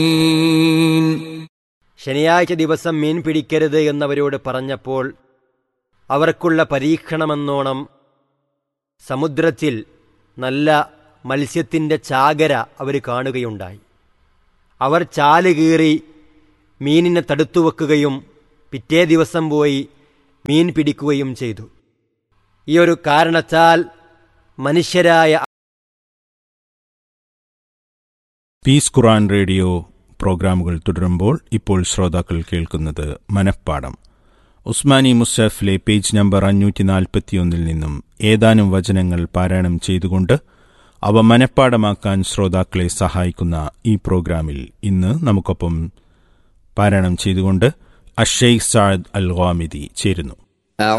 ശനിയാഴ്ച ദിവസം മീൻ പിടിക്കരുത് എന്നവരോട് പറഞ്ഞപ്പോൾ അവർക്കുള്ള പരീക്ഷണമെന്നോണം സമുദ്രത്തിൽ നല്ല മത്സ്യത്തിൻ്റെ ചാകര അവർ കാണുകയുണ്ടായി അവർ ചാല് കീറി മീനിനെ തടുത്തു വെക്കുകയും പിറ്റേ ദിവസം പോയി മീൻ പിടിക്കുകയും ചെയ്തു ഈ ഒരു കാരണത്താൽ മനുഷ്യരായ പീസ് ഖുറാൻ റേഡിയോ പ്രോഗ്രാമുകൾ തുടരുമ്പോൾ ഇപ്പോൾ ശ്രോതാക്കൾ കേൾക്കുന്നത് മനഃപ്പാടം ഉസ്മാനി മുസഫിലെ പേജ് നമ്പർ അഞ്ഞൂറ്റി നാൽപ്പത്തിയൊന്നിൽ നിന്നും ഏതാനും വചനങ്ങൾ പാരായണം ചെയ്തുകൊണ്ട് അവ മനഃപ്പാടമാക്കാൻ ശ്രോതാക്കളെ സഹായിക്കുന്ന ഈ പ്രോഗ്രാമിൽ ഇന്ന് നമുക്കൊപ്പം പാരായണം ചെയ്തുകൊണ്ട് അഷെയ്ഖ് സാദ് അൽ ഖാമിദി ചേരുന്നു